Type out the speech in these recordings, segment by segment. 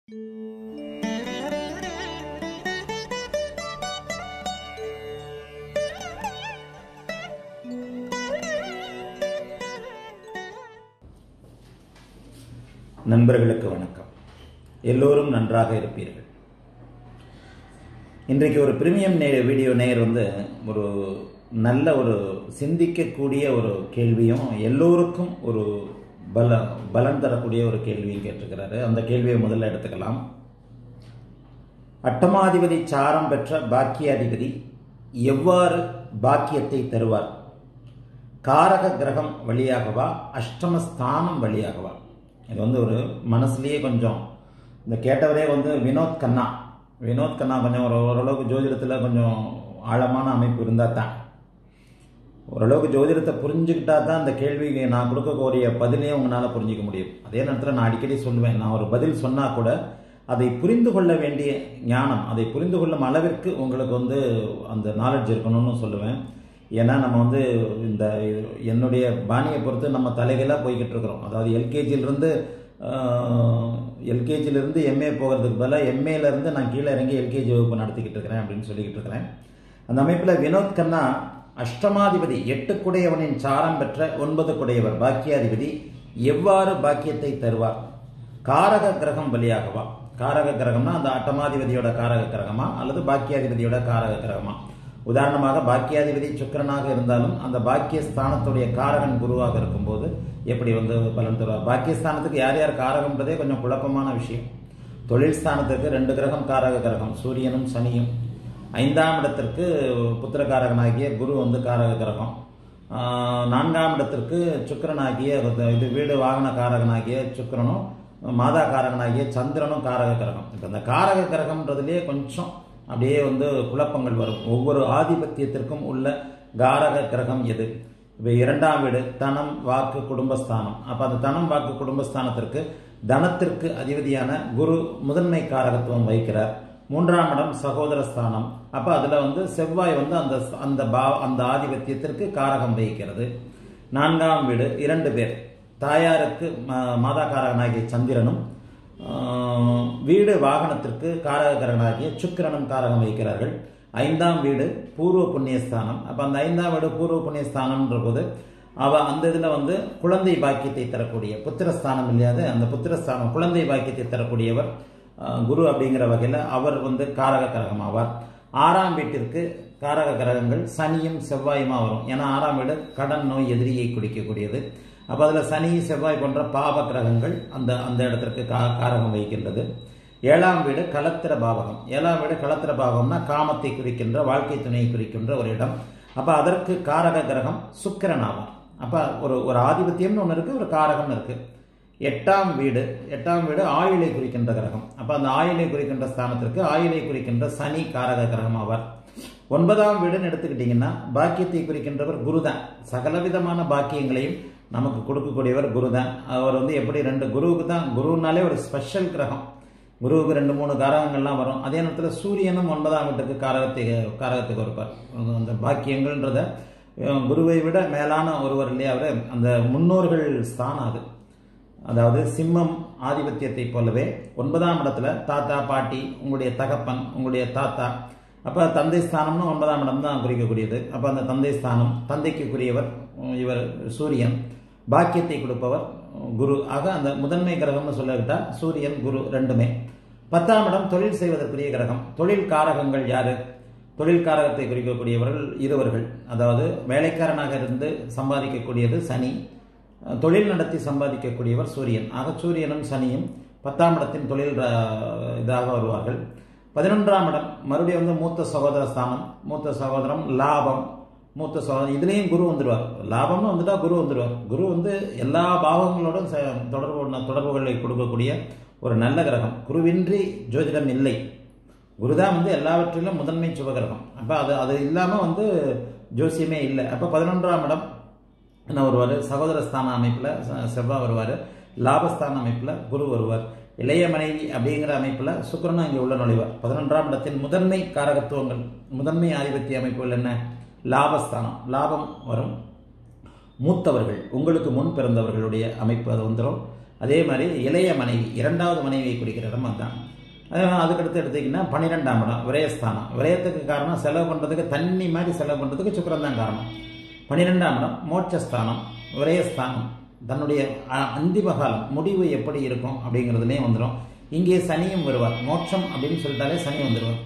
நண்பர்களுக்கு வணக்கம் எல்லோரும் நன்றாக இருப்பீர்கள் இன்றைக்கு ஒரு பிரீமியம் நே வீடியோ நேயர் வந்து ஒரு நல்ல ஒரு சிந்திக்கக்கூடிய ஒரு கேள்வியும் எல்லோருக்கும் ஒரு பல பலன் தரக்கூடிய ஒரு கேள்வியும் கேட்டிருக்கிறாரு அந்த கேள்வியை முதல்ல எடுத்துக்கலாம் அட்டமாதிபதி சாரம் பெற்ற பாக்கியாதிபதி எவ்வாறு பாக்கியத்தை தருவார் காரக கிரகம் வழியாகவா அஷ்டமஸ்தானம் வழியாகவா இது வந்து ஒரு மனசுலயே கொஞ்சம் இந்த கேட்டவரே வந்து வினோத் கண்ணா வினோத் கண்ணா கொஞ்சம் ஒரு ஓரளவுக்கு ஜோதிடத்தில் கொஞ்சம் ஆழமான அமைப்பு இருந்தால் தான் ஓரளவுக்கு ஜோதிடத்தை புரிஞ்சுக்கிட்டா தான் அந்த கேள்விக்கு நான் கொடுக்கக்கூடிய பதிலே உங்களால் புரிஞ்சிக்க முடியும் அதே நேரத்தில் நான் அடிக்கடி சொல்லுவேன் நான் ஒரு பதில் சொன்னால் கூட அதை புரிந்து கொள்ள வேண்டிய ஞானம் அதை புரிந்து கொள்ளும் அளவிற்கு உங்களுக்கு வந்து அந்த நாலேஜ் இருக்கணும்னு சொல்லுவேன் ஏன்னா நம்ம வந்து இந்த என்னுடைய பாணியை பொறுத்து நம்ம தலைகளாக போய்கிட்டு இருக்கிறோம் அதாவது எல்கேஜிலிருந்து எல்கேஜிலிருந்து எம்ஏ போகிறதுக்கு பதிலாக எம்ஏலேருந்து நான் கீழே இறங்கி எல்கேஜி வகுப்பு நடத்திக்கிட்டு இருக்கிறேன் அப்படின்னு சொல்லிக்கிட்டு இருக்கிறேன் அந்த அமைப்பில் வினோத் கண்ணா அஷ்டமாதிபதி எட்டு குடையவனின் சாரம் பெற்ற ஒன்பது குடையவர் பாக்கியாதிபதி எவ்வாறு பாக்கியத்தை தருவார் காரக கிரகம் வழியாகவா காரக கிரகம்னா அந்த அட்டமாதிபதியோட காரக கிரகமா அல்லது பாக்கியாதிபதியோட காரக கிரகமா உதாரணமாக பாக்கியாதிபதி சுக்கரனாக இருந்தாலும் அந்த பாக்கியஸ்தானத்துடைய காரகன் குருவாக இருக்கும்போது எப்படி வந்து பலன் தருவார் பாக்கியஸ்தானத்துக்கு யார் யார் காரகம்ன்றதே கொஞ்சம் குழப்பமான விஷயம் தொழில் ஸ்தானத்துக்கு ரெண்டு கிரகம் காரக கிரகம் சூரியனும் சனியும் ஐந்தாம் இடத்திற்கு புத்திரகாரகனாகிய குரு வந்து காரக கிரகம் நான்காம் இடத்திற்கு சுக்கரனாகிய இது வீடு வாகன காரகனாகிய சுக்கரனும் மாதா காரகனாகிய சந்திரனும் காரக கிரகம் இப்போ இந்த காரக கிரகம்ன்றதுலேயே கொஞ்சம் அப்படியே வந்து குழப்பங்கள் வரும் ஒவ்வொரு ஆதிபத்தியத்திற்கும் உள்ள காரக கிரகம் எது இப்போ இரண்டாம் வீடு தனம் வாக்கு குடும்பஸ்தானம் அப்போ அந்த தனம் வாக்கு குடும்பஸ்தானத்திற்கு தனத்திற்கு அதிபதியான குரு முதன்மை காரகத்துவம் வைக்கிறார் மூன்றாம் இடம் சகோதர ஸ்தானம் அப்போ அதில் வந்து செவ்வாய் வந்து அந்த அந்த பா அந்த ஆதிபத்தியத்திற்கு காரகம் வகிக்கிறது நான்காம் வீடு இரண்டு பேர் தாயாருக்கு மாதா காரகனாகிய சந்திரனும் வீடு வாகனத்திற்கு காரகரனாகிய சுக்கிரனும் காரகம் வைக்கிறார்கள் ஐந்தாம் வீடு பூர்வ புண்ணியஸ்தானம் அப்போ அந்த ஐந்தாம் வீடு பூர்வ புண்ணியஸ்தானம்ன்ற போது அவ அந்த இதில் வந்து குழந்தை பாக்கியத்தை தரக்கூடிய புத்திரஸ்தானம் இல்லையாது அந்த புத்திரஸ்தானம் குழந்தை பாக்கியத்தை தரக்கூடியவர் குரு அப்படிங்கிற வகையில் அவர் வந்து காரக கிரகம் ஆவார் ஆறாம் வீட்டிற்கு காரக கிரகங்கள் சனியும் செவ்வாயுமா வரும் ஏன்னா ஆறாம் வீடு கடன் நோய் எதிரியை குடிக்கக்கூடியது அப்போ அதில் சனி செவ்வாய் போன்ற பாவ கிரகங்கள் அந்த அந்த இடத்திற்கு கா காரகம் வகிக்கின்றது ஏழாம் வீடு கலத்திர பாவகம் ஏழாம் வீடு கலத்திர பாவகம்னா காமத்தை குறிக்கின்ற வாழ்க்கை துணையை குறிக்கின்ற ஒரு இடம் அப்போ அதற்கு காரக கிரகம் சுக்கிரன் ஆவார் அப்போ ஒரு ஒரு ஆதிபத்தியம்னு ஒன்று இருக்குது ஒரு காரகம்னு இருக்குது எட்டாம் வீடு எட்டாம் வீடு ஆயுளை குறிக்கின்ற கிரகம் அப்போ அந்த ஆயுளை குறிக்கின்ற ஸ்தானத்திற்கு ஆயுளை குறிக்கின்ற சனி காரக கிரகம் ஆவார் ஒன்பதாம் வீடுன்னு எடுத்துக்கிட்டிங்கன்னா பாக்கியத்தை குறிக்கின்றவர் குரு தான் சகலவிதமான பாக்கியங்களையும் நமக்கு கொடுக்கக்கூடியவர் குரு தான் அவர் வந்து எப்படி ரெண்டு குருவுக்கு தான் குருனாலே ஒரு ஸ்பெஷல் கிரகம் குருவுக்கு ரெண்டு மூணு காரகங்கள்லாம் வரும் அதே நேரத்தில் சூரியனும் ஒன்பதாம் வீட்டுக்கு காரகத்தை காரகத்துக்கு இருப்பார் அந்த பாக்கியங்கள்ன்றத குருவை விட மேலான ஒருவர் இல்லையா அவர் அந்த முன்னோர்கள் ஸ்தானம் அது அதாவது சிம்மம் ஆதிபத்தியத்தை போலவே ஒன்பதாம் இடத்துல தாத்தா பாட்டி உங்களுடைய தகப்பன் உங்களுடைய தாத்தா அப்போ தந்தை ஸ்தானம்னு ஒன்பதாம் இடம் தான் குறிக்கக்கூடியது அப்போ அந்த தந்தை ஸ்தானம் தந்தைக்குரியவர் இவர் சூரியன் பாக்கியத்தை கொடுப்பவர் குரு ஆக அந்த முதன்மை கிரகம்னு சொல்லிவிட்டால் சூரியன் குரு ரெண்டுமே பத்தாம் இடம் தொழில் செய்வதற்குரிய கிரகம் தொழில் காரகங்கள் யாரு தொழில் காரகத்தை குறிக்கக்கூடியவர்கள் இருவர்கள் அதாவது வேலைக்காரனாக இருந்து சம்பாதிக்கக்கூடியது சனி தொழில் நடத்தி சம்பாதிக்கக்கூடியவர் சூரியன் ஆக சூரியனும் சனியும் பத்தாம் இடத்தின் தொழில் இதாக வருவார்கள் பதினொன்றாம் இடம் மறுபடியும் வந்து மூத்த சகோதர ஸ்தானம் மூத்த சகோதரம் லாபம் மூத்த சகோதரம் இதுலேயும் குரு வந்துடுவார் லாபம்னு வந்துட்டா குரு வந்துடுவார் குரு வந்து எல்லா பாவங்களோடும் தொடர்பு தொடர்புகளை கொடுக்கக்கூடிய ஒரு நல்ல கிரகம் குருவின்றி ஜோதிடம் இல்லை குருதான் வந்து எல்லாவற்றிலும் முதன்மை சுபகிரகம் அப்போ அது அது இல்லாமல் வந்து ஜோசியமே இல்லை அப்போ பதினொன்றாம் இடம் என்ன வருவார் சகோதரஸ்தான அமைப்பில் செவ்வாய் வருவார் லாபஸ்தான அமைப்பில் குரு வருவார் இளைய மனைவி அப்படிங்கிற அமைப்பில் சுக்கரனும் இங்கே உள்ள நுழைவார் பதினொன்றாம் இடத்தின் முதன்மை காரகத்துவங்கள் முதன்மை ஆதிபத்திய அமைப்புகள் என்ன லாபஸ்தானம் லாபம் வரும் மூத்தவர்கள் உங்களுக்கு முன் பிறந்தவர்களுடைய அமைப்பு அது வந்துடும் அதே மாதிரி இளைய மனைவி இரண்டாவது மனைவியை குறிக்கிற இடம் தான் அஹ் அதுக்கடுத்து எடுத்தீங்கன்னா பன்னிரெண்டாம் இடம் விரயஸ்தானம் விரயத்துக்கு காரணம் செலவு பண்ணுறதுக்கு தண்ணி மாதிரி செலவு பண்ணுறதுக்கு சுக்கிரன் தான் காரணம் பன்னிரெண்டாம் இடம் மோட்சஸ்தானம் விரயஸ்தானம் தன்னுடைய அ- அந்திம காலம் முடிவு எப்படி இருக்கும் அப்படிங்கிறதுலேயும் வந்துடும் இங்கே சனியும் வருவார் மோட்சம் அப்படின்னு சொல்லிட்டாலே சனி வந்துடுவார்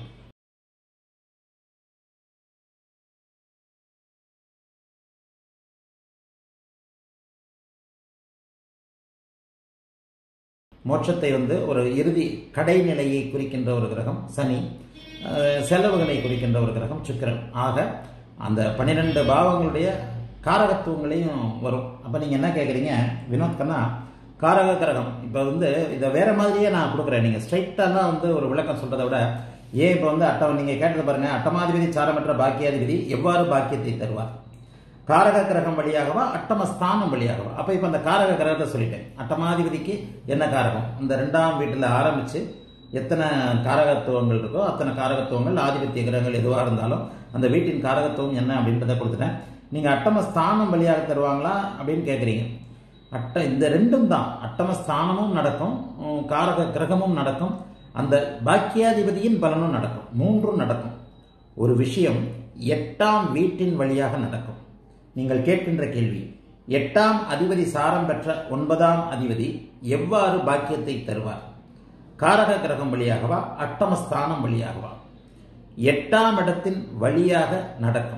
மோட்சத்தை வந்து ஒரு இறுதி கடைநிலையை குறிக்கின்ற ஒரு கிரகம் சனி அஹ், செலவுகளை குறிக்கின்ற ஒரு கிரகம் சுக்கிரன் ஆக அந்த பன்னிரெண்டு பாவங்களுடைய காரகத்துவங்களையும் வரும் அப்போ நீங்கள் என்ன கேட்குறீங்க வினோத் கண்ணா காரக கிரகம் இப்போ வந்து இதை வேற மாதிரியே நான் கொடுக்குறேன் நீங்கள் ஸ்ட்ரைட்டாலாம் வந்து ஒரு விளக்கம் சொல்கிறத விட ஏன் இப்போ வந்து அட்டம் நீங்கள் கேட்டது பாருங்க அட்டமாதிபதி சாரமற்ற பாக்கியாதிபதி எவ்வாறு பாக்கியத்தை தருவார் காரக கிரகம் வழியாகவா அட்டம ஸ்தானம் வழியாகவா அப்ப இப்ப அந்த காரக கிரகத்தை சொல்லிட்டேன் அட்டமாதிபதிக்கு என்ன காரகம் இந்த ரெண்டாம் வீட்டுல ஆரம்பிச்சு எத்தனை காரகத்துவங்கள் இருக்கோ அத்தனை காரகத்துவங்கள் ஆதிபத்திய கிரகங்கள் எதுவாக இருந்தாலும் அந்த வீட்டின் காரகத்துவம் என்ன அப்படின்றத கொடுத்துட்டேன் நீங்க அட்டம ஸ்தானம் வழியாக தருவாங்களா அப்படின்னு கேட்குறீங்க அட்ட இந்த ரெண்டும் தான் அட்டம ஸ்தானமும் நடக்கும் உம், காரக கிரகமும் நடக்கும் அந்த பாக்கியாதிபதியின் பலனும் நடக்கும் மூன்றும் நடக்கும் ஒரு விஷயம் எட்டாம் வீட்டின் வழியாக நடக்கும் நீங்கள் கேட்கின்ற கேள்வி எட்டாம் அதிபதி சாரம் பெற்ற ஒன்பதாம் அதிபதி எவ்வாறு பாக்கியத்தை தருவார் காரக கிரகம் வழியாகவா அட்டமஸ்தானம் வழியாகவா எட்டாம் இடத்தின் வழியாக நடக்கும்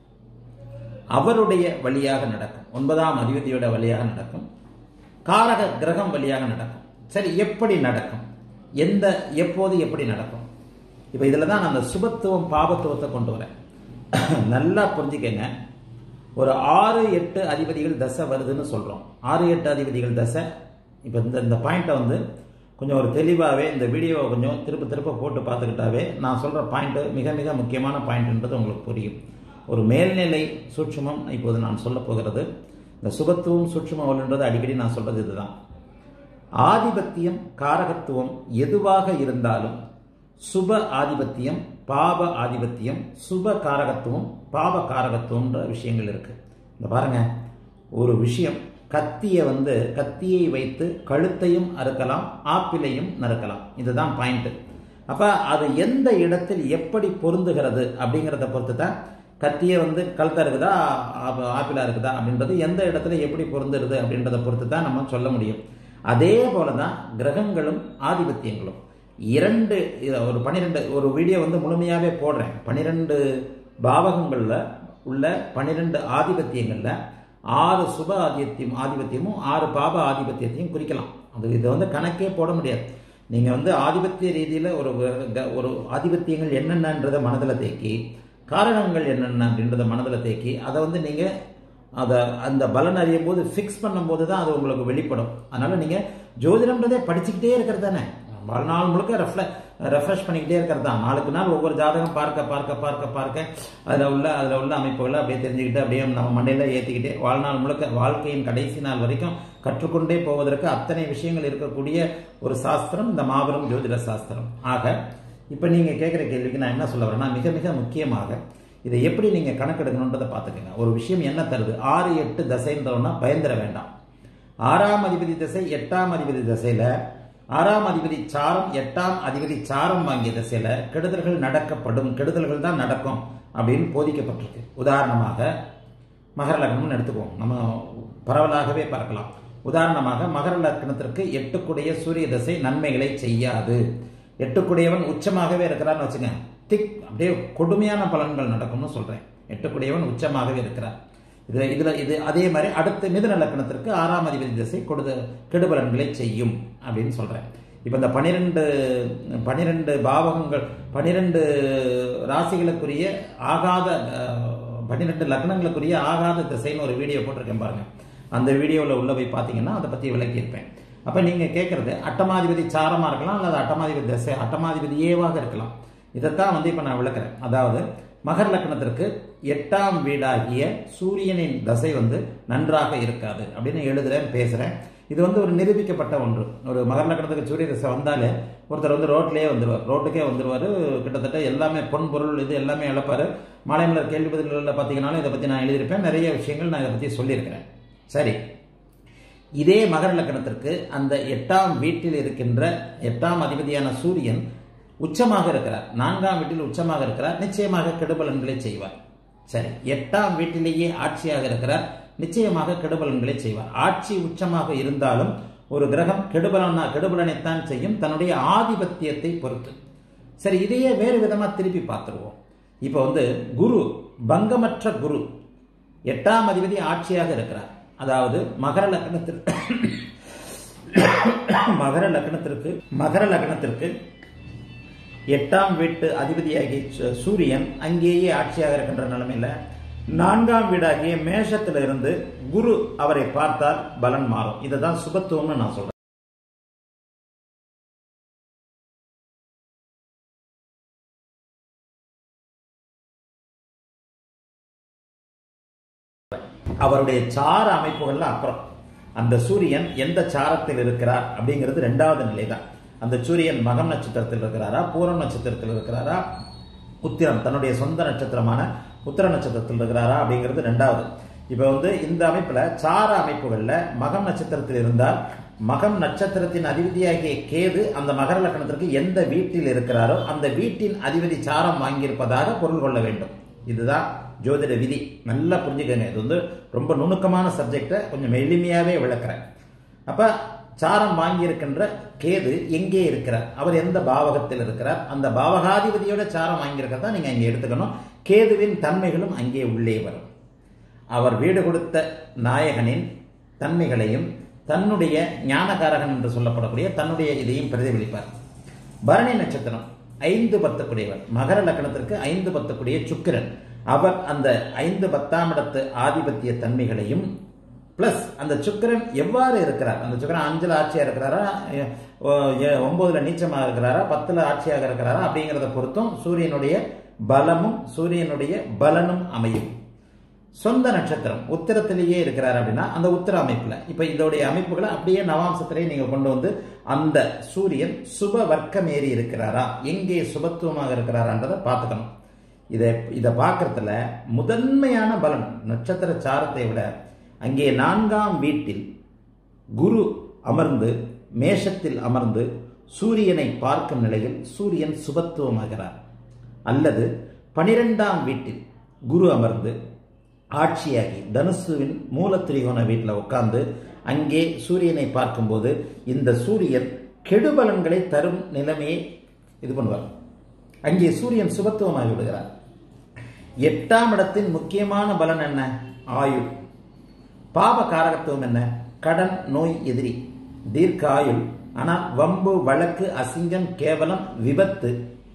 அவருடைய வழியாக நடக்கும் ஒன்பதாம் அதிபதியோட வழியாக நடக்கும் காரக கிரகம் வழியாக நடக்கும் சரி எப்படி நடக்கும் எந்த எப்போது எப்படி நடக்கும் இப்போ இதில் தான் நான் அந்த சுபத்துவம் பாபத்துவத்தை கொண்டு வரேன் நல்லா புரிஞ்சுக்கங்க ஒரு ஆறு எட்டு அதிபதிகள் தசை வருதுன்னு சொல்கிறோம் ஆறு எட்டு அதிபதிகள் தசை இப்போ இந்த இந்த பாயிண்ட்டை வந்து கொஞ்சம் ஒரு தெளிவாகவே இந்த வீடியோவை கொஞ்சம் திருப்ப திருப்ப போட்டு பார்த்துக்கிட்டாவே நான் சொல்கிற பாயிண்ட்டு மிக மிக முக்கியமான பாயிண்ட்ன்றது உங்களுக்கு புரியும் ஒரு மேல்நிலை சூட்சுமம் இப்போது நான் சொல்ல போகிறது இந்த சுபத்துவம் சூட்சுமவல்ன்றது அடிக்கடி நான் சொல்கிறது இதுதான் ஆதிபத்தியம் காரகத்துவம் எதுவாக இருந்தாலும் சுப ஆதிபத்தியம் பாப ஆதிபத்தியம் சுப காரகத்துவம் பாப காரகத்துவம்ன்ற விஷயங்கள் இருக்கு இந்த பாருங்க ஒரு விஷயம் கத்தியை வந்து கத்தியை வைத்து கழுத்தையும் அறுக்கலாம் ஆப்பிளையும் நறுக்கலாம் இதுதான் பாயிண்ட் அப்ப அது எந்த இடத்தில் எப்படி பொருந்துகிறது அப்படிங்கிறத பொறுத்து தான் கத்தியை வந்து கழுத்தா இருக்குதா ஆ- ஆப்பிளா இருக்குதா அப்படின்றது எந்த இடத்துல எப்படி பொருந்துறது அப்படின்றத பொறுத்து தான் நம்ம சொல்ல முடியும் அதே போல தான் கிரகங்களும் ஆதிபத்தியங்களும் இரண்டு இது ஒரு பன்னிரெண்டு ஒரு வீடியோ வந்து முழுமையாகவே போடுறேன் பன்னிரெண்டு பாவகங்களில் உள்ள பன்னிரெண்டு ஆதிபத்தியங்களில் ஆறு சுப ஆதிபத்தியம் ஆதிபத்தியமும் ஆறு பாப ஆதிபத்தியத்தையும் குறிக்கலாம் அது இதை வந்து கணக்கே போட முடியாது நீங்கள் வந்து ஆதிபத்திய ரீதியில் ஒரு க- ஒரு ஆதிபத்தியங்கள் என்னென்னன்றதை மனதில் தேக்கி காரணங்கள் என்னென்ன அப்படின்றத மனதில் தேக்கி அதை வந்து நீங்கள் அதை அந்த பலன் அறியும் போது ஃபிக்ஸ் பண்ணும்போது தான் அது உங்களுக்கு வெளிப்படும் அதனால நீங்கள் ஜோதிடம்ன்றதே படிச்சுக்கிட்டே இருக்கிறது தானே வாழ்நாள் முழுக்க ரெஃப்ல ரெஃப்ரெஷ் பண்ணிக்கிட்டே இருக்கிறது தான் நாளுக்கு நாள் ஒவ்வொரு ஜாதகம் பார்க்க பார்க்க பார்க்க பார்க்க அதில் உள்ள அதில் உள்ள அமைப்புகளை அப்படியே தெரிஞ்சுக்கிட்டு அப்படியே நம்ம மண்டையில் ஏற்றிக்கிட்டே வாழ்நாள் முழுக்க வாழ்க்கையின் கடைசி நாள் வரைக்கும் கற்றுக்கொண்டே போவதற்கு அத்தனை விஷயங்கள் இருக்கக்கூடிய ஒரு சாஸ்திரம் இந்த மாபெரும் ஜோதிட சாஸ்திரம் ஆக இப்போ நீங்கள் கேட்குற கேள்விக்கு நான் என்ன சொல்ல வரேன்னா மிக மிக முக்கியமாக இதை எப்படி நீங்கள் கணக்கெடுக்கணுன்றதை பார்த்துக்கங்க ஒரு விஷயம் என்ன தருது ஆறு எட்டு தசைன்றோன்னா பயந்துட வேண்டாம் ஆறாம் அதிபதி திசை எட்டாம் அதிபதி திசையில ஆறாம் அதிபதி சாரம் எட்டாம் அதிபதி சாரம் வாங்கிய திசையில கெடுதல்கள் நடக்கப்படும் கெடுதல்கள் தான் நடக்கும் அப்படின்னு போதிக்கப்பட்டிருக்கு உதாரணமாக மகர லக்னம்னு எடுத்துக்குவோம் நம்ம பரவலாகவே பார்க்கலாம் உதாரணமாக மகர லக்னத்திற்கு எட்டுக்குடைய சூரிய திசை நன்மைகளை செய்யாது எட்டுக்குடையவன் உச்சமாகவே இருக்கிறான்னு வச்சுங்க திக் அப்படியே கொடுமையான பலன்கள் நடக்கும்னு சொல்றேன் எட்டுக்குடையவன் உச்சமாகவே இருக்கிறார் இதுல இதுல இது அதே மாதிரி அடுத்த மிதுன லக்னத்திற்கு ஆறாம் அதிபதி திசை கொடுத கெடுபலன்களை செய்யும் அப்படின்னு சொல்றேன் இப்போ இந்த பனிரெண்டு பனிரெண்டு பாவகங்கள் பனிரெண்டு ராசிகளுக்குரிய ஆகாத அஹ், பன்னிரெண்டு லக்னங்களுக்குரிய ஆகாத திசைன்னு ஒரு வீடியோ போட்டிருக்கேன் பாருங்க அந்த வீடியோவில் உள்ள போய் பார்த்தீங்கன்னா அதை பற்றி விளக்கியிருப்பேன் அப்போ நீங்கள் கேட்குறது அட்டமாதிபதி சாரமாக இருக்கலாம் அல்லது அட்டமாதிபதி திசை அட்டமாதிபதி ஏவாக இருக்கலாம் இதைத்தான் வந்து இப்போ நான் விளக்குறேன் அதாவது மகர லக்னத்திற்கு எட்டாம் வீடாகிய சூரியனின் தசை வந்து நன்றாக இருக்காது அப்படின்னு எழுதுறேன் பேசுகிறேன் இது வந்து ஒரு நிரூபிக்கப்பட்ட ஒன்று ஒரு மகர லக்னத்துக்கு சூரிய தசை வந்தாலே ஒருத்தர் வந்து ரோட்லேயே வந்துடுவார் ரோட்டுக்கே வந்துடுவார் கிட்டத்தட்ட எல்லாமே பொன் பொருள் இது எல்லாமே இழப்பார் மாலைமலர் கேள்வி பதில்களில் பார்த்தீங்கன்னாலும் இதை பற்றி நான் எழுதியிருப்பேன் நிறைய விஷயங்கள் நான் இதை பற்றி சொல்லியிருக்கிறேன் சரி இதே மகர லக்னத்திற்கு அந்த எட்டாம் வீட்டில் இருக்கின்ற எட்டாம் அதிபதியான சூரியன் உச்சமாக இருக்கிறார் நான்காம் வீட்டில் உச்சமாக இருக்கிறார் நிச்சயமாக கெடுபலன்களை செய்வார் சரி எட்டாம் வீட்டிலேயே ஆட்சியாக இருக்கிறார் நிச்சயமாக கெடுபலன்களை செய்வார் ஆட்சி உச்சமாக இருந்தாலும் ஒரு கிரகம் கெடுபலனா கெடுபலனைத்தான் செய்யும் தன்னுடைய ஆதிபத்தியத்தை பொறுத்து சரி இதையே வேறு விதமா திருப்பி பார்த்துருவோம் இப்போ வந்து குரு பங்கமற்ற குரு எட்டாம் அதிபதி ஆட்சியாக இருக்கிறார் அதாவது மகர லக்னத்திற்கு மகர லக்னத்திற்கு மகர லக்னத்திற்கு எட்டாம் வீட்டு அதிபதியாகிய சு- சூரியன் அங்கேயே ஆட்சியாக இருக்கின்ற நிலைமையில நான்காம் வீடாகிய மேஷத்துல இருந்து குரு அவரை பார்த்தால் பலன் மாறும் இதுதான் சுபத்துவம்னு நான் சொல்றேன் அவருடைய சார அமைப்புகள்ல அப்புறம் அந்த சூரியன் எந்த சாரத்தில் இருக்கிறார் அப்படிங்கிறது ரெண்டாவது நிலை தான் அந்த சூரியன் மகம் நட்சத்திரத்தில் இருக்கிறாரா பூரம் நட்சத்திரத்தில் இருக்கிறாரா உத்திரம் தன்னுடைய சொந்த நட்சத்திரமான உத்திர நட்சத்திரத்தில் இருக்கிறாரா அப்படிங்கிறது ரெண்டாவது இப்போ வந்து இந்த அமைப்புல சார அமைப்புகள்ல மகம் நட்சத்திரத்தில் இருந்தால் மகம் நட்சத்திரத்தின் அதிபதியாகிய கேது அந்த மகர லக்னத்திற்கு எந்த வீட்டில் இருக்கிறாரோ அந்த வீட்டின் அதிபதி சாரம் வாங்கியிருப்பதாக பொருள் கொள்ள வேண்டும் இதுதான் ஜோதிட விதி நல்லா புரிஞ்சுக்கங்க இது வந்து ரொம்ப நுணுக்கமான சப்ஜெக்டை கொஞ்சம் எளிமையாவே விளக்குறேன் அப்ப சாரம் வாங்கியிருக்கின்ற கேது எங்கே இருக்கிறார் அவர் எந்த பாவகத்தில் இருக்கிறார் அந்த பாவகாதிபதியோட சாரம் வாங்கியிருக்கிறதா நீங்க இங்க எடுத்துக்கணும் கேதுவின் தன்மைகளும் அங்கே உள்ளே வரும் அவர் வீடு கொடுத்த நாயகனின் தன்மைகளையும் தன்னுடைய ஞானகாரகன் என்று சொல்லப்படக்கூடிய தன்னுடைய இதையும் பிரதிபலிப்பார் பரணி நட்சத்திரம் ஐந்து பத்துக்குடையவர் மகர லக்னத்திற்கு ஐந்து பத்துக்குடைய சுக்கிரன் அவர் அந்த ஐந்து பத்தாம் இடத்து ஆதிபத்திய தன்மைகளையும் பிளஸ் அந்த சுக்கிரன் எவ்வாறு இருக்கிறார் அந்த சுக்கிரன் அஞ்சுல ஆட்சியா இருக்கிறாரா எ- ஒ- எ- ஒன்பதுல நீச்சமா இருக்கிறாரா பத்துல ஆட்சியாக இருக்கிறாரா அப்படிங்கிறத பொறுத்தும் சூரியனுடைய பலமும் சூரியனுடைய பலனும் அமையும் சொந்த நட்சத்திரம் உத்திரத்திலேயே இருக்கிறார் அப்படின்னா அந்த உத்திர அமைப்புல இப்ப இதோடைய அமைப்புகளை அப்படியே நவாம்சத்திலேயே நீங்க கொண்டு வந்து அந்த சூரியன் சுப வர்க்கம் ஏறி இருக்கிறாரா எங்கே சுபத்துவமாக இருக்கிறாரான்றதை பார்த்துக்கணும் இதை இதை பார்க்கறதுல முதன்மையான பலன் நட்சத்திர சாரத்தை விட அங்கே நான்காம் வீட்டில் குரு அமர்ந்து மேஷத்தில் அமர்ந்து சூரியனை பார்க்கும் நிலையில் சூரியன் சுபத்துவமாகிறார் அல்லது பனிரெண்டாம் வீட்டில் குரு அமர்ந்து ஆட்சியாகி தனுசுவின் மூலத்திரிகோண வீட்டில் உட்கார்ந்து அங்கே சூரியனை பார்க்கும்போது இந்த சூரியன் கெடுபலன்களை தரும் நிலைமையை இது பண்ணுவார் அங்கே சூரியன் சுபத்துவமாகி விடுகிறார் எட்டாம் இடத்தின் முக்கியமான பலன் என்ன ஆயுள் பாப காரகத்துவம் என்ன கடன் நோய் எதிரி தீர்க்க ஆயுள் ஆனால் வம்பு வழக்கு அசிங்கம் கேவலம் விபத்து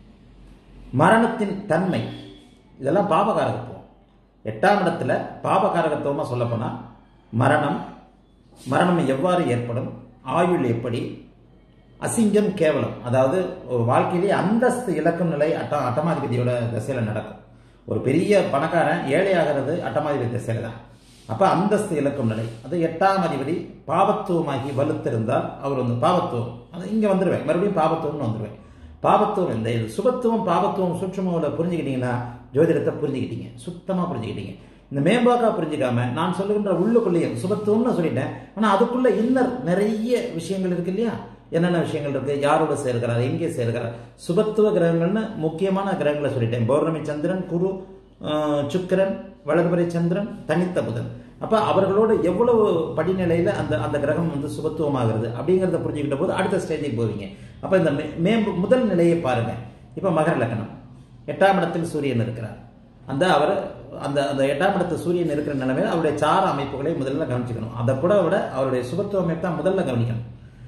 மரணத்தின் தன்மை இதெல்லாம் பாபகாரகத்துவம் எட்டாம் இடத்துல பாபகாரகத்துவமா சொல்லப்போனா மரணம் மரணம் எவ்வாறு ஏற்படும் ஆயுள் எப்படி அசிங்கம் கேவலம் அதாவது ஒரு வாழ்க்கையிலே அந்தஸ்து இழக்கும் நிலை அட்ட அட்டமாதிபதியோட திசையில நடக்கும் ஒரு பெரிய பணக்காரன் ஏழையாகிறது அட்டமாதிபதி திசையில தான் அப்ப அந்தஸ்து இழக்கும் நிலை அது எட்டாம் அதிபதி பாவத்துவமாகி வலுத்திருந்தால் அவர் வந்து பாவத்துவம் அது இங்க வந்துருவேன் மறுபடியும் பாவத்துவம்னு வந்துருவேன் பாவத்துவம் இந்த இது சுபத்துவம் பாவத்துவம் சூட்சுமாவில் புரிஞ்சுக்கிட்டீங்கன்னா ஜோதிடத்தை புரிஞ்சுக்கிட்டீங்க சுத்தமா புரிஞ்சுக்கிட்டீங்க இந்த மேம்போக்கா புரிஞ்சுக்காம நான் சொல்லுகின்ற உள்ளுக்குள்ளேயும் சுபத்துவம்னு சொல்லிட்டேன் ஆனா அதுக்குள்ள இன்னர் நிறைய விஷயங்கள் இருக்கு இல்லையா என்னென்ன விஷயங்கள் இருக்கு யாரோட சேர்க்கிறார் எங்கே சேர்க்கிறார் சுபத்துவ கிரகங்கள்னு முக்கியமான கிரகங்களை சொல்லிட்டேன் பௌர்ணமி சந்திரன் குரு ஆஹ், சுக்கிரன் வளர்பிறை சந்திரன் தனித்த புதன் அப்ப அவர்களோட எவ்வளவு படிநிலையில அந்த அந்த கிரகம் வந்து சுபத்துவமாகிறது அப்படிங்கிறத புரிஞ்சுக்கிட்ட போது அடுத்த ஸ்டேஜுக்கு போவீங்க அப்ப இந்த மே- மே முதல் நிலையை பாருங்க இப்ப மகர லக்னம் எட்டாம் இடத்தில் சூரியன் இருக்கிறார் அந்த அவர் அந்த அந்த எட்டாம் இடத்து சூரியன் இருக்கிற நிலைமையில் அவருடைய சார அமைப்புகளை முதல்ல கவனிச்சுக்கணும் அதை கூட விட அவருடைய சுபத்துவ அமைப்பு தான் முதல்ல கவனிக்கணும்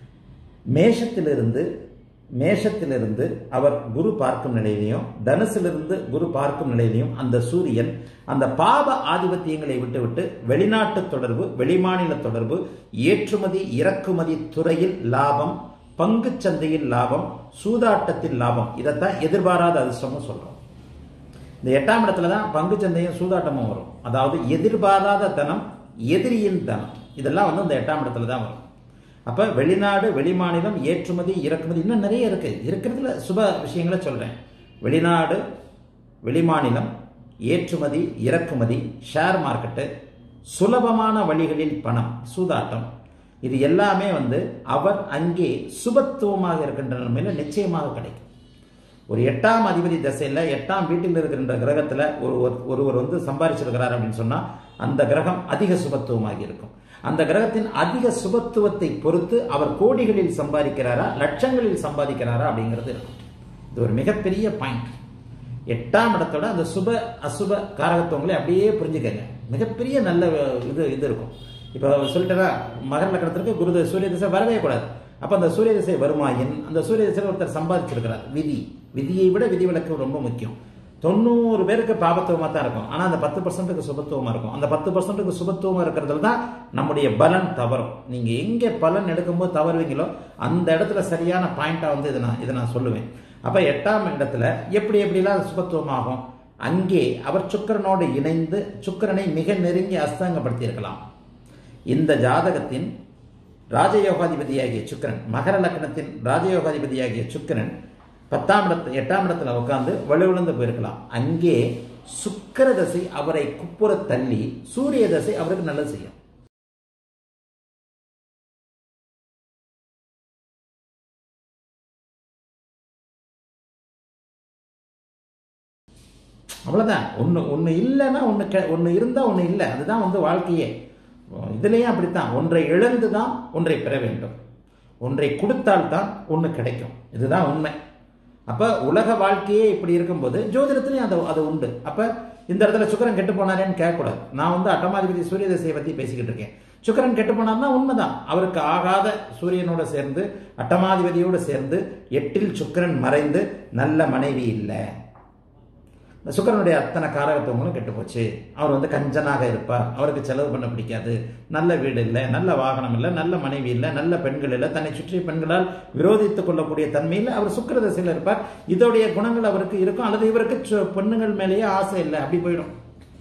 மேஷத்திலிருந்து மேஷத்திலிருந்து அவர் குரு பார்க்கும் நிலையிலையும் தனுசிலிருந்து குரு பார்க்கும் நிலையிலையும் அந்த சூரியன் அந்த பாப ஆதிபத்தியங்களை விட்டுவிட்டு வெளிநாட்டு தொடர்பு வெளிமாநில தொடர்பு ஏற்றுமதி இறக்குமதி துறையில் லாபம் பங்குச் சந்தையில் லாபம் சூதாட்டத்தில் லாபம் இதைத்தான் எதிர்பாராத அதிர்ஷ்டமும் சொல்றோம் இந்த எட்டாம் இடத்துல தான் பங்குச் சந்தையும் சூதாட்டமும் வரும் அதாவது எதிர்பாராத தனம் எதிரியின் தனம் இதெல்லாம் வந்து இந்த எட்டாம் இடத்துல தான் வரும் அப்ப வெளிநாடு வெளிமாநிலம் ஏற்றுமதி இறக்குமதி இன்னும் நிறைய இருக்கு இருக்கிறதுல சுப விஷயங்களை சொல்றேன் வெளிநாடு வெளிமாநிலம் ஏற்றுமதி இறக்குமதி ஷேர் மார்க்கெட்டு சுலபமான வழிகளில் பணம் சூதாட்டம் இது எல்லாமே வந்து அவர் அங்கே சுபத்துவமாக இருக்கின்ற நிலைமையில நிச்சயமாக கிடைக்கும் ஒரு எட்டாம் அதிபதி தசையில் எட்டாம் வீட்டில் இருக்கின்ற கிரகத்தில் ஒரு ஒரு- ஒருவர் வந்து சம்பாதிச்சிருக்கிறார் அப்படின்னு சொன்னால் அந்த கிரகம் அதிக சுபத்துவமாகி இருக்கும் அந்த கிரகத்தின் அதிக சுபத்துவத்தை பொறுத்து அவர் கோடிகளில் சம்பாதிக்கிறாரா லட்சங்களில் சம்பாதிக்கிறாரா அப்படிங்கிறது இருக்கும் இது ஒரு மிகப்பெரிய பாயிண்ட் எட்டாம் இடத்தோட அந்த சுப அசுப காரகத்துவங்களை அப்படியே புரிஞ்சுக்கங்க மிகப்பெரிய நல்ல இது இது இருக்கும் இப்போ சொல்லிட்டதா மகர லக்கணத்திற்கு குரு சூரிய திசை வரவே கூடாது அப்போ அந்த சூரிய திசை வருமாயின் அந்த சூரிய திசையில் ஒருத்தர் சம்பாதிச்சிருக்கிறார் விதி விதியை விட விதி விலக்கு ரொம்ப முக்கியம் தொண்ணூறு பேருக்கு பாபத்துவமாக தான் இருக்கும் ஆனால் அந்த பத்து பர்சன்ட்டுக்கு சுபத்துவமாக இருக்கும் அந்த பத்து பர்சன்ட்டுக்கு சுபத்துவமாக இருக்கிறதுல தான் நம்முடைய பலன் தவறும் நீங்கள் எங்கே பலன் எடுக்கும்போது தவறுவீங்களோ அந்த இடத்துல சரியான பாயிண்டாக வந்து இதை நான் இதை நான் சொல்லுவேன் அப்போ எட்டாம் இடத்துல எப்படி எப்படிலாம் அது சுபத்துவமாகும் அங்கே அவர் சுக்கிரனோடு இணைந்து சுக்கிரனை மிக நெருங்கி அஸ்தங்கப்படுத்தி இருக்கலாம் இந்த ஜாதகத்தின் ராஜயோகாதிபதியாகிய சுக்கிரன் மகர லக்னத்தின் ராஜயோகாதிபதியாகிய சுக்கிரன் பத்தாம் இடத்து எட்டாம் இடத்துல உட்கார்ந்து வலுவிழந்து போயிருக்கலாம் அங்கே சுக்கிர தசை அவரை குப்புற தள்ளி சூரிய தசை அவருக்கு நல்லது செய்யும் அவ்வளவுதான் ஒன்று ஒன்று இல்லைன்னா ஒன்று கெ ஒன்று இருந்தால் ஒன்று இல்லை அதுதான் வந்து வாழ்க்கையே இதுலேயும் அப்படித்தான் ஒன்றை இழந்து தான் ஒன்றை பெற வேண்டும் ஒன்றை கொடுத்தால் தான் ஒன்று கிடைக்கும் இதுதான் உண்மை அப்போ உலக வாழ்க்கையே இப்படி இருக்கும்போது ஜோதிடத்துலையும் அது அது உண்டு அப்போ இந்த இடத்துல சுக்கரன் கெட்டு போனாரேன்னு கேட்கக்கூடாது நான் வந்து அட்டமாதிபதி சூரிய தசையை பற்றி பேசிக்கிட்டு இருக்கேன் சுக்கரன் கெட்டு போனார்னா உண்மைதான் அவருக்கு ஆகாத சூரியனோட சேர்ந்து அட்டமாதிபதியோடு சேர்ந்து எட்டில் சுக்கிரன் மறைந்து நல்ல மனைவி இல்லை இந்த சுக்கரனுடைய அத்தனை காரகத்துவங்களும் கெட்டு போச்சு அவர் வந்து கஞ்சனாக இருப்பார் அவருக்கு செலவு பண்ண பிடிக்காது நல்ல வீடு இல்லை நல்ல வாகனம் இல்லை நல்ல மனைவி இல்லை நல்ல பெண்கள் இல்லை தன்னை சுற்றிய பெண்களால் விரோதித்துக் கொள்ளக்கூடிய தன்மையில் அவர் சுக்கிர தசையில் இருப்பார் இதோடைய குணங்கள் அவருக்கு இருக்கும் அல்லது இவருக்கு சு- பெண்ணுங்கள் மேலேயே ஆசை இல்லை அப்படி போயிடும்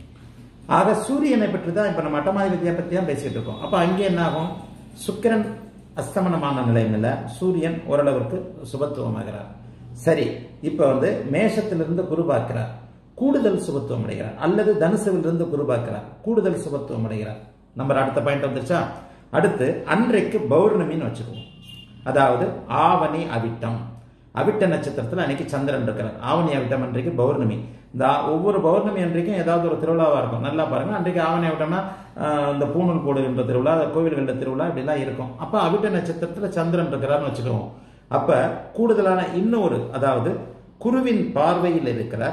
ஆக சூரியனை பற்றி தான் இப்போ நம்ம அட்டமாதிபதியை பற்றி தான் பேசிட்டு இருக்கோம் அப்போ அங்கே என்ன ஆகும் சுக்கிரன் அஸ்தமனமான நிலைமையில் சூரியன் ஓரளவிற்கு சுபத்துவமாகிறார் சரி இப்போ வந்து மேஷத்திலிருந்து குரு பார்க்கிறார் கூடுதல் சுபத்துவம் அடைகிறார் அல்லது தனுசுவிலிருந்து குரு பார்க்கிறார் கூடுதல் சுபத்துவம் அடைகிறார் நம்ம அடுத்த பாயிண்ட் வந்துருச்சா அடுத்து அன்றைக்கு பௌர்ணமின்னு வச்சுக்குவோம் அதாவது ஆவணி அவிட்டம் அவிட்ட நட்சத்திரத்தில் அன்னைக்கு சந்திரன் இருக்கிறார் ஆவணி அவிட்டம் அன்றைக்கு பௌர்ணமி இந்த ஆ- ஒவ்வொரு பௌர்ணமி அன்றைக்கும் ஏதாவது ஒரு திருவிழாவா இருக்கும் நல்லா பாருங்க அன்றைக்கு ஆவணி அவிட்டம்னா ஆஹ், இந்த பூணூல் போடுகின்ற திருவிழா கோவில்களில் திருவிழா இப்படிலாம் இருக்கும் அப்போ அவிட்ட நட்சத்திரத்தில் சந்திரன் இருக்கிறார்னு வச்சுக்குவோம் அப்ப கூடுதலான இன்னொரு அதாவது குருவின் பார்வையில் இருக்கிறார்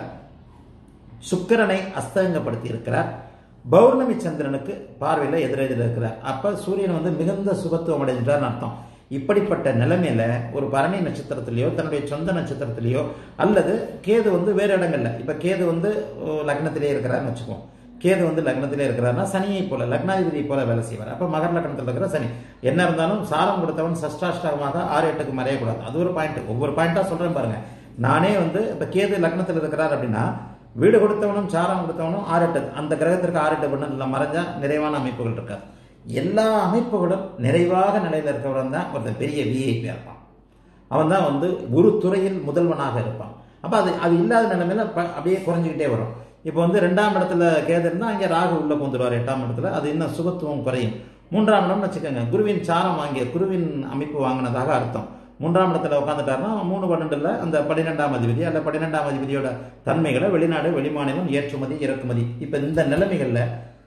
சுக்கிரனை அஸ்தங்கப்படுத்தி இருக்கிறார் பௌர்ணமி சந்திரனுக்கு பார்வையில் எதிரெதிர் இருக்கிறார் அப்ப சூரியன் வந்து மிகுந்த சுபத்துவம் அடைஞ்சிட்டார்னு அர்த்தம் இப்படிப்பட்ட நிலைமையில ஒரு பரணி நட்சத்திரத்திலேயோ தன்னுடைய சொந்த நட்சத்திரத்திலேயோ அல்லது கேது வந்து வேறு இடங்கள்ல இப்ப கேது வந்து அஹ், லக்னத்திலே இருக்கிறாருன்னு வச்சுக்குவோம் கேது வந்து லக்னத்திலே இருக்கிறாருன்னா சனியை போல லக்னாதிபதி போல வேலை செய்வார் அப்ப மகர லக்னத்தில் இருக்கிற சனி என்ன இருந்தாலும் சாரம் கொடுத்தவன் சஷ்டாஷ்டகமாக ஆறு எட்டுக்கு மறையக்கூடாது அது ஒரு பாயிண்ட் ஒவ்வொரு பாயிண்டா சொல்றேன் பாருங்க நானே வந்து இப்ப கேது லக்னத்தில் இருக்கிறார் அப்படின்னா வீடு கொடுத்தவனும் சாரம் கொடுத்தவனும் ஆறு எட்டு அந்த கிரகத்திற்கு ஆறு எட்டு பண்ணல மறைஞ்சா நிறைவான அமைப்புகள் இருக்காது எல்லா அமைப்புகளும் நிறைவாக நிலையில் இருக்கிறவன் தான் ஒருத்தன் பெரிய விஐபி இருப்பான் அவன் தான் வந்து ஒரு துறையில் முதல்வனாக இருப்பான் அப்போ அது அது இல்லாத நிலைமையில ப- அப்படியே குறைஞ்சிக்கிட்டே வரும் இப்போ வந்து ரெண்டாம் இடத்துல கேது இருந்தால் அங்கே ராகு உள்ள பூந்துருவார் எட்டாம் இடத்துல அது இன்னும் சுபத்துவம் குறையும் மூன்றாம் இடம்னு வச்சுக்கோங்க குருவின் சாரம் வாங்கிய குருவின் அமைப்பு வாங்கினதாக அர்த்தம் மூன்றாம் இடத்துல உட்காந்துட்டாருன்னா மூணு பன்னெண்டுல அந்த பன்னிரெண்டாம் அதிபதி அல்ல பன்னிரெண்டாம் அதிபதியோட தன்மைகளை வெளிநாடு வெளிமாநிலம் ஏற்றுமதி இறக்குமதி இப்போ இந்த நிலைமைகளில்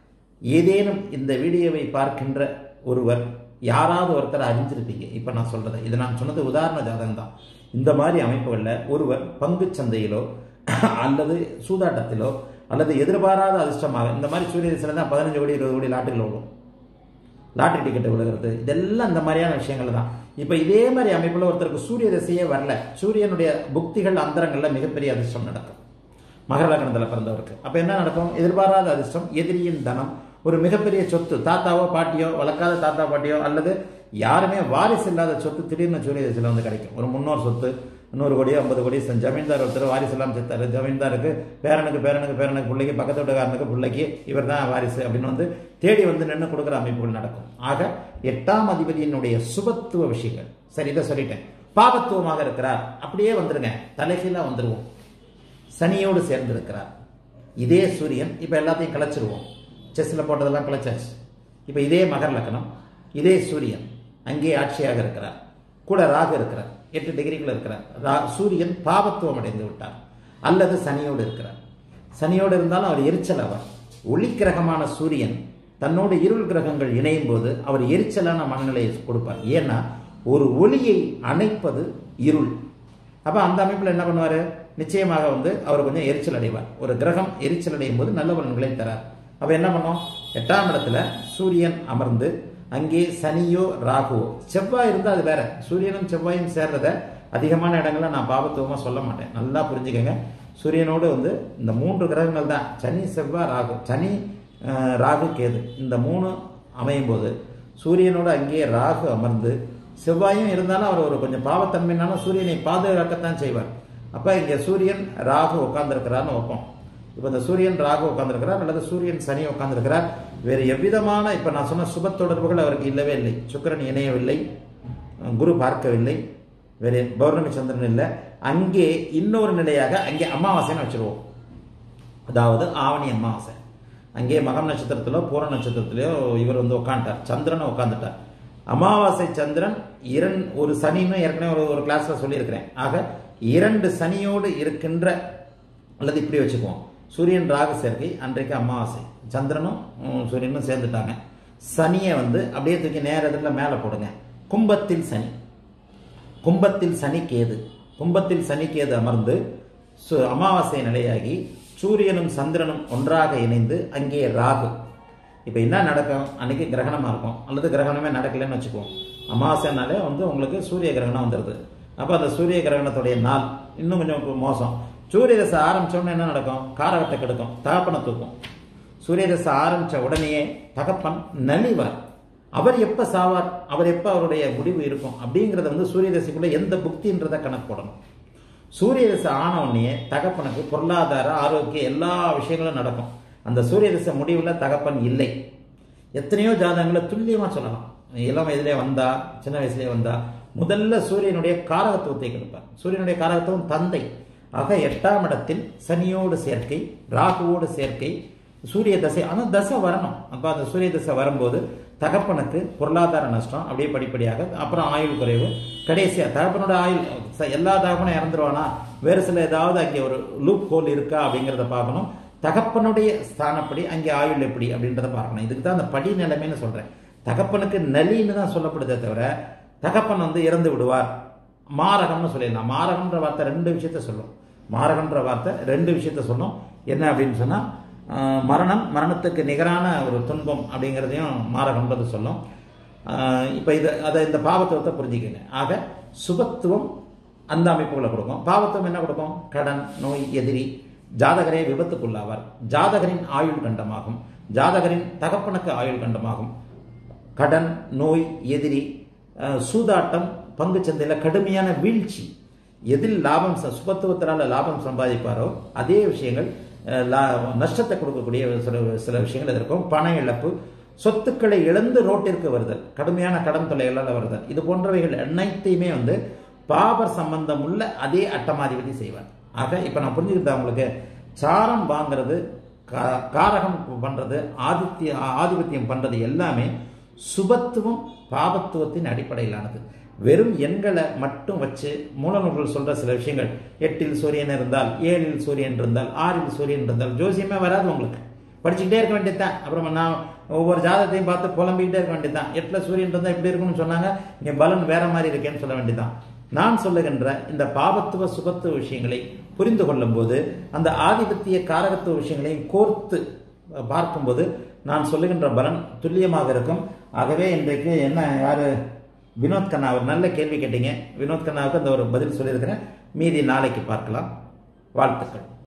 ஏதேனும் இந்த வீடியோவை பார்க்கின்ற ஒருவர் யாராவது ஒருத்தர் அறிஞ்சிருப்பீங்க இப்போ நான் சொல்றது இது நான் சொன்னது உதாரண ஜாதகம் தான் இந்த மாதிரி அமைப்புகளில் ஒருவர் பங்குச் சந்தையிலோ அல்லது சூதாட்டத்திலோ அல்லது எதிர்பாராத அதிர்ஷ்டமாக இந்த மாதிரி சூரிய திசையில தான் பதினஞ்சு கோடி இருபது கோடி லாட்டுகள் விழும் லாட்டரி டிக்கெட் விழுகிறது இதெல்லாம் இந்த மாதிரியான விஷயங்கள் தான் இப்போ இதே மாதிரி அமைப்பில் ஒருத்தருக்கு சூரிய திசையே வரல சூரியனுடைய புக்திகள் அந்தரங்களில் மிகப்பெரிய அதிர்ஷ்டம் நடக்கும் மகர லக்னத்தில் பிறந்தவருக்கு அப்போ என்ன நடக்கும் எதிர்பாராத அதிர்ஷ்டம் எதிரியின் தனம் ஒரு மிகப்பெரிய சொத்து தாத்தாவோ பாட்டியோ வளர்க்காத தாத்தா பாட்டியோ அல்லது யாருமே வாரிசு இல்லாத சொத்து திடீர்னு சூரிய திசையில் வந்து கிடைக்கும் ஒரு முன்னோர் சொத்து நூறு கோடி ஐம்பது கோடி செஞ்ச ஜமீன்தார் ஒருத்தர் வாரிசு இல்லாமல் செத்தாரு ஜமீன்தாருக்கு பேரனுக்கு பேரனுக்கு பேரனுக்கு பிள்ளைக்கு பக்கத்து வீட்டுக்காரனுக்கு பிள்ளைக்கு இவர் தான் வாரிசு அப்படின்னு வந்து தேடி வந்து நின்று கொடுக்குற அமைப்புகள் நடக்கும் ஆக எட்டாம் அதிபதியினுடைய சுபத்துவ விஷயங்கள் சரி இதை சொல்லிட்டேன் பாபத்துவமாக இருக்கிறார் அப்படியே வந்துருங்க தலைகீழாக வந்துருவோம் சனியோடு சேர்ந்திருக்கிறார் இதே சூரியன் இப்போ எல்லாத்தையும் கலைச்சிருவோம் செஸ்ஸில் போட்டதெல்லாம் கலைச்சாச்சு இப்போ இதே மகர லக்னம் இதே சூரியன் அங்கே ஆட்சியாக இருக்கிறார் கூட ராகு இருக்கிறார் எட்டு டிகிரிக்குள்ள இருக்கிறார் ரா- சூரியன் பாவத்துவம் அடைந்து விட்டார் அல்லது சனியோடு இருக்கிறார் சனியோடு இருந்தாலும் அவர் எரிச்சல் ஆவார் ஒளி கிரகமான சூரியன் தன்னோடு இருள் கிரகங்கள் இணையும் போது அவர் எரிச்சலான மனநிலையை கொடுப்பார் ஏன்னா ஒரு ஒளியை அணைப்பது இருள் அப்ப அந்த அமைப்பில் என்ன பண்ணுவாரு நிச்சயமாக வந்து அவர் கொஞ்சம் எரிச்சல் அடைவார் ஒரு கிரகம் எரிச்சல் அடையும் போது நல்ல பலன்களை தரார் அப்ப என்ன பண்ணோம் எட்டாம் இடத்துல சூரியன் அமர்ந்து அங்கே சனியோ ராகுவோ செவ்வாய் இருந்தால் அது வேற சூரியனும் செவ்வாயும் சேர்றத அதிகமான இடங்கள்ல நான் பாபத்துவமா சொல்ல மாட்டேன் நல்லா புரிஞ்சுக்கங்க சூரியனோடு வந்து இந்த மூன்று கிரகங்கள் தான் சனி செவ்வாய் ராகு சனி அஹ், ராகு கேது இந்த மூணு அமையும் போது சூரியனோடு அங்கேயே ராகு அமர்ந்து செவ்வாயும் இருந்தாலும் அவர் ஒரு கொஞ்சம் பாவத்தன்மைனாலும் சூரியனை பாதுகாக்கத்தான் செய்வார் அப்ப இங்க சூரியன் ராகு உட்கார்ந்துருக்கிறார்னு வைப்போம் இப்போ இந்த சூரியன் ராகு உட்கார்ந்துருக்கிறார் அல்லது சூரியன் சனி உட்கார்ந்துருக்கிறார் வேறு எவ்விதமான இப்ப நான் சொன்ன சுப தொடர்புகள் அவருக்கு இல்லவே இல்லை சுக்கிரன் இணையவில்லை குரு பார்க்கவில்லை வேறு பௌர்ணமி சந்திரன் இல்லை அங்கே இன்னொரு நிலையாக அங்கே அமாவாசைன்னு வச்சிருவோம் அதாவது ஆவணி அமாவாசை அங்கே மகம் நட்சத்திரத்திலோ பூர நட்சத்திரத்திலோ இவர் வந்து உட்காந்துட்டார் சந்திரன் உட்காந்துட்டார் அமாவாசை சந்திரன் இரண் ஒரு சனின்னு ஏற்கனவே ஒரு ஒரு கிளாஸ்ல சொல்லியிருக்கிறேன் ஆக இரண்டு சனியோடு இருக்கின்ற அல்லது இப்படி வச்சுக்குவோம் சூரியன் ராகு சேர்க்கை அன்றைக்கு அமாவாசை சந்திரனும் உம், சூரியனும் சேர்ந்துட்டாங்க சனியை வந்து அப்படியே தூக்கி நேரத்தில் மேலே போடுங்க கும்பத்தில் சனி கும்பத்தில் சனி கேது கும்பத்தில் சனி கேது அமர்ந்து சு- அமாவாசை நிலையாகி சூரியனும் சந்திரனும் ஒன்றாக இணைந்து அங்கே ராகு இப்போ என்ன நடக்கும் அன்னைக்கு கிரகணமா இருக்கும் அல்லது கிரகணமே நடக்கலைன்னு வச்சுக்குவோம் அமாவாசைனாலே வந்து உங்களுக்கு சூரிய கிரகணம் வந்துடுது அப்போ அந்த சூரிய கிரகணத்துடைய நாள் இன்னும் கொஞ்சம் மோசம் சூரிய தசை ஆரம்பிச்சோன்னு என்ன நடக்கும் காரகத்தை கெடுக்கும் தகப்பனை தூக்கும் சூரிய தசை ஆரம்பிச்ச உடனேயே தகப்பன் நலிவார் அவர் எப்ப சாவார் அவர் எப்ப அவருடைய முடிவு இருக்கும் அப்படிங்கறத வந்து சூரிய தசைக்குள்ள எந்த புக்தின்றத கணக்கு போடணும் சூரிய தசை ஆன உடனே தகப்பனுக்கு பொருளாதார ஆரோக்கிய எல்லா விஷயங்களும் நடக்கும் அந்த சூரிய தசை முடிவுல தகப்பன் இல்லை எத்தனையோ ஜாதகங்களை துல்லியமா சொல்லலாம் இளம் வயதிலே வந்தா சின்ன வயசுலயே வந்தா முதல்ல சூரியனுடைய காரகத்துவத்தை கொடுப்பார் சூரியனுடைய காரகத்துவம் தந்தை ஆக எட்டாம் இடத்தில் சனியோடு சேர்க்கை ராகுவோடு சேர்க்கை சூரிய தசை ஆனா தசை வரணும் அப்ப அந்த சூரிய தசை வரும்போது தகப்பனுக்கு பொருளாதார நஷ்டம் அப்படியே படிப்படியாக அப்புறம் ஆயுள் குறைவு கடைசியா தகப்பனோட ஆயுள் ச- எல்லா தகப்பனும் இறந்துருவானா வேறு சில ஏதாவது அங்கே ஒரு லூப் ஹோல் இருக்கா அப்படிங்கிறத பார்க்கணும் தகப்பனுடைய ஸ்தானப்படி அங்கே ஆயுள் எப்படி அப்படின்றத பார்க்கணும் இதுக்கு தான் அந்த படி நிலைமைன்னு சொல்றேன் தகப்பனுக்கு நலின்னு தான் சொல்லப்படுதே தவிர தகப்பன் வந்து இறந்து விடுவார் மாரகம்னு சொல்லிடலாம் மாரகம்ன்ற வார்த்தை ரெண்டு விஷயத்த சொல்லும் மாரகம்ன்ற வார்த்தை ரெண்டு விஷயத்த சொல்லும் என்ன அப்படின்னு சொன்னா ஆஹ், மரணம் மரணத்துக்கு நிகரான ஒரு துன்பம் அப்படிங்கிறதையும் மாரகம்ன்றது சொல்லும் ஆஹ், இப்ப இது அதை இந்த பாவத்துவத்தை புரிஞ்சுக்கங்க ஆக சுபத்துவம் அந்த அமைப்புகளை கொடுக்கும் பாவத்துவம் என்ன கொடுக்கும் கடன் நோய் எதிரி ஜாதகரே விபத்துக்குள்ளாவார் ஜாதகரின் ஆயுள் கண்டமாகும் ஜாதகரின் தகப்பனுக்கு ஆயுள் கண்டமாகும் கடன் நோய் எதிரி அஹ், சூதாட்டம் பங்கு சந்தையில் கடுமையான வீழ்ச்சி எதில் லாபம் ச- சுபத்துவத்தினால லாபம் சம்பாதிப்பாரோ அதே விஷயங்கள் அஹ், லா- நஷ்டத்தை கொடுக்கக்கூடிய சில சில விஷயங்கள் இருக்கும் பண இழப்பு சொத்துக்களை இழந்து ரோட்டிற்கு வருதல் கடுமையான கடன் தொல்லைகளால் வருதல் இது போன்றவைகள் அனைத்தையுமே வந்து பாபர் சம்பந்தம் உள்ள அதே அட்டமாதிபதி செய்வார் ஆக இப்ப நான் புரிஞ்சுக்கிட்டேன் உங்களுக்கு சாரம் வாங்குறது கா- காரகம் பண்றது ஆதித்ய ஆதிபத்தியம் பண்றது எல்லாமே சுபத்துவம் பாபத்துவத்தின் அடிப்படையிலானது வெறும் எண்களை மட்டும் வச்சு மூலநூல்கள் சொல்ற சில விஷயங்கள் எட்டில் சூரியன் இருந்தால் ஏழில் சூரியன் இருந்தால் ஆறில் சூரியன் இருந்தால் ஜோசியமே வராது உங்களுக்கு படிச்சுக்கிட்டே இருக்க வேண்டியதுதான் அப்புறம் நான் ஒவ்வொரு ஜாதகத்தையும் பார்த்து புலம்பிக்கிட்டே இருக்க வேண்டியதுதான் எட்டுல சூரியன் இருந்தால் எப்படி இருக்கும்னு சொன்னாங்க இங்க பலன் வேற மாதிரி இருக்கேன்னு சொல்ல வேண்டியதுதான் நான் சொல்லுகின்ற இந்த பாவத்துவ சுபத்துவ விஷயங்களை புரிந்து கொள்ளும் போது அந்த ஆதிபத்திய காரகத்துவ விஷயங்களையும் கோர்த்து பார்க்கும்போது நான் சொல்லுகின்ற பலன் துல்லியமாக இருக்கும் ஆகவே இன்றைக்கு என்ன யாரு வினோத் கண்ணா ஒரு நல்ல கேள்வி கேட்டீங்க வினோத் கண்ணாவுக்கு அந்த ஒரு பதில் சொல்லியிருக்கிறேன் மீதி நாளைக்கு பார்க்கலாம் வாழ்த்துக்கள்